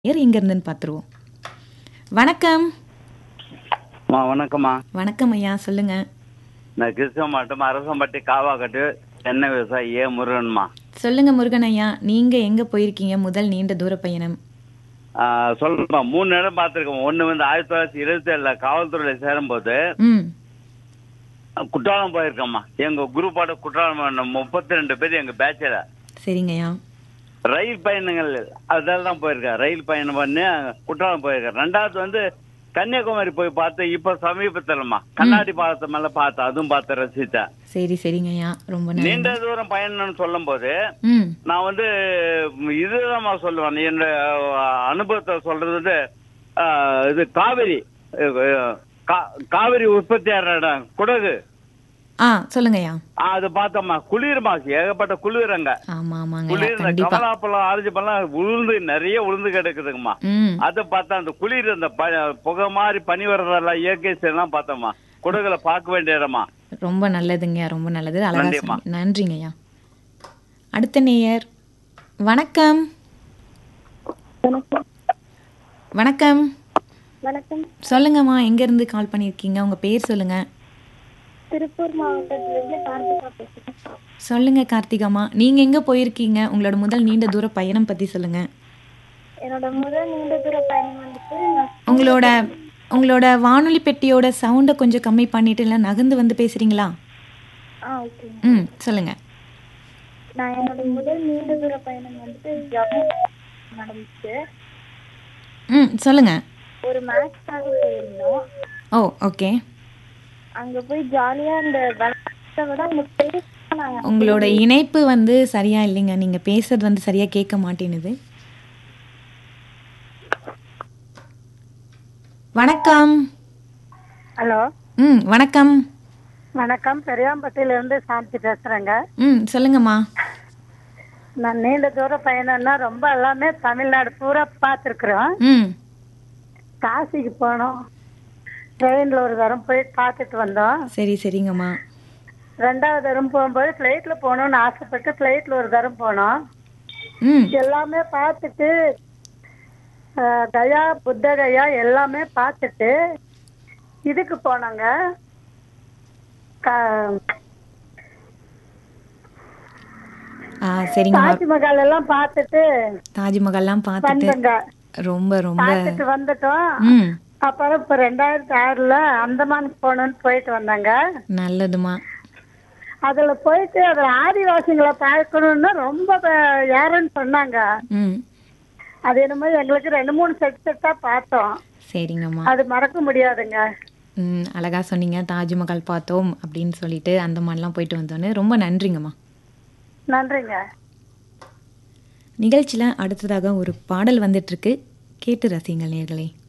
யார் எங்க இருந்துன்னு பார்த்துருவோம் வணக்கம் அம்மா வணக்கம்மா வணக்கம் ஐயா சொல்லுங்க நான் கிறிஸ்தவ மாவட்டம் அரசம்பட்டி காவாக்கட்டு சென்னை விவசாயி ஏ முருகன்மா சொல்லுங்க முருகன் ஐயா நீங்க எங்க போயிருக்கீங்க முதல் நீண்ட தூர பயணம் சொல்லுமா மூணு இடம் பார்த்துருக்கோம் ஒன்று வந்து ஆயிரத்தி தொள்ளாயிரத்தி இருபத்தி ஏழுல காவல்துறையில் சேரும்போது ம் குற்றாலம் போயிருக்கோம்மா எங்க குரூப்போட குற்றாலம் முப்பத்தி ரெண்டு பேர் எங்க பேச்சில் சரிங்க ஐயா ரயில் பயணங்கள் அதில் தான் போயிருக்கேன் ரயில் பயணம் பண்ணி குற்றாலம் போயிருக்கேன் ரெண்டாவது வந்து கன்னியாகுமரி போய் பார்த்து இப்போ சமீபத்தில்மா கண்ணாடி பாலத்து மேல பார்த்தேன் அதுவும் பார்த்து ரசித்தேன் சரி சரிங்க ஐயா ரொம்ப நன்றி நீண்ட தூரம் பயணம்னு சொல்லும்போது ம் நான் வந்து இதுதான் சொல்லுவேன் என் அனுபவத்தை சொல்றது வந்து ஆஹ், இது காவிரி அஹ், கா- காவிரி உற்பத்தியாகிற இடம் குடகு ஆ சொல்லுங்க ஐயா அது பார்த்தோம்மா குளிர் மாசு ஏகப்பட்ட குளிர் அங்க ஆமா ஆமாங்க ஐயா குளிர் இந்த கண்டிப்பா கமலாப்பழம் ஆரஞ்சு பழம் உளுந்து நிறைய உளுந்து கிடக்குதுங்கம்மா ம் அதை பார்த்தா அந்த குளிர் இந்த ப- புகை மாதிரி பனி வர்றதெல்லாம் இயற்கை எல்லாம் பார்த்தோம்மா குடகுல பார்க்க வேண்டிய இடமா ரொம்ப நல்லதுங்க ரொம்ப நல்லது அழகா நன்றிம்மா. சொன்னீங்க. நன்றிங்க ஐயா அடுத்த நேயர் வணக்கம் வணக்கம் வணக்கம் வணக்கம் சொல்லுங்கம்மா எங்க இருந்து கால் பண்ணியிருக்கீங்க உங்க பேர் சொல்லுங்க திருப்பூர் மாவட்டத்திலிருந்து கார்த்திகா பேசுகிறேன் சொல்லுங்க கார்த்திகாமா நீங்க எங்க போயிருக்கீங்க உங்களோட முதல் நீண்ட தூர பயணம் பத்தி சொல்லுங்க என்னோட முதல் நீண்ட தூர பயணம் வந்துட்டு நான் உங்களோட உங்களோட வானொலி பெட்டியோட சவுண்டை கொஞ்சம் கம்மி பண்ணிட்டு இல்லை நகர்ந்து வந்து பேசுறீங்களா ஆ ஓகே ம் சொல்லுங்க நான் என்னோட முதல் நீண்ட தூர பயணம் வந்துட்டு ஜம்மு நடந்துச்சு ம் சொல்லுங்க ஒரு மேட்ச்க்காக போயிருந்தோம் ஓ ஓகே அங்க போய் ஜாலியா இந்த விளையாட்டை விட அங்க பெருசா நாங்க உங்களோட இணைப்பு வந்து சரியா இல்லைங்க நீங்க பேசுறது வந்து சரியா கேட்க மாட்டேனுது வணக்கம் ஹலோ ம் வணக்கம் வணக்கம் பெரியாம்பட்டியில இருந்து சாந்தி பேசுறேங்க ம் சொல்லுங்கம்மா நான் நீண்ட தூர பயணம்னா ரொம்ப எல்லாமே தமிழ்நாடு பூரா பார்த்துருக்குறோம் ம் காசிக்கு போனோம் ட்ரெயின்ல ஒரு தரம் போய் பார்த்துட்டு வந்தோம் சரி சரிங்கம்மா ரெண்டாவது தரம் போகும்போது ஃப்ளைட்ல போகணும்னு ஆசைப்பட்டு ஃப்ளைட்ல ஒரு தரம் போனோம் ம் எல்லாமே பார்த்துட்டு அஹ், கயா புத்த கயா எல்லாமே பார்த்துட்டு இதுக்கு போனாங்க க- ஆ சரிங்கம்மா தாஜ்மஹால் எல்லாம் பார்த்துட்டு தாஜ்மஹால்லாம் பார்த்துட்டு வந்தோங்க ரொம்ப ரொம்ப பார்த்துட்டு வந்துட்டோம் ம் அப்புறம் இப்ப ரெண்டாயிரத்தி ஆறுல அந்தமானுக்கு போகணும்னு போயிட்டு வந்தாங்க நல்லதுமா அதுல போயிட்டு அதுல ஆதிவாசிகளை பார்க்கணும்னு ரொம்ப ப- யாருன்னு சொன்னாங்க ம் அது என்னமோ எங்களுக்கு ரெண்டு மூணு செட் செட்டா பார்த்தோம் சரிங்கம்மா அது மறக்க முடியாதுங்க ம் அழகா சொன்னீங்க தாஜ்மஹால் பார்த்தோம் அப்படின்னு சொல்லிட்டு அந்த மாதிரிலாம் போயிட்டு வந்தோன்னு ரொம்ப நன்றிங்கம்மா நன்றிங்க நிகழ்ச்சியில் அடுத்ததாக ஒரு பாடல் வந்துட்டு இருக்கு கேட்டு ரசிங்கள் நேர்களே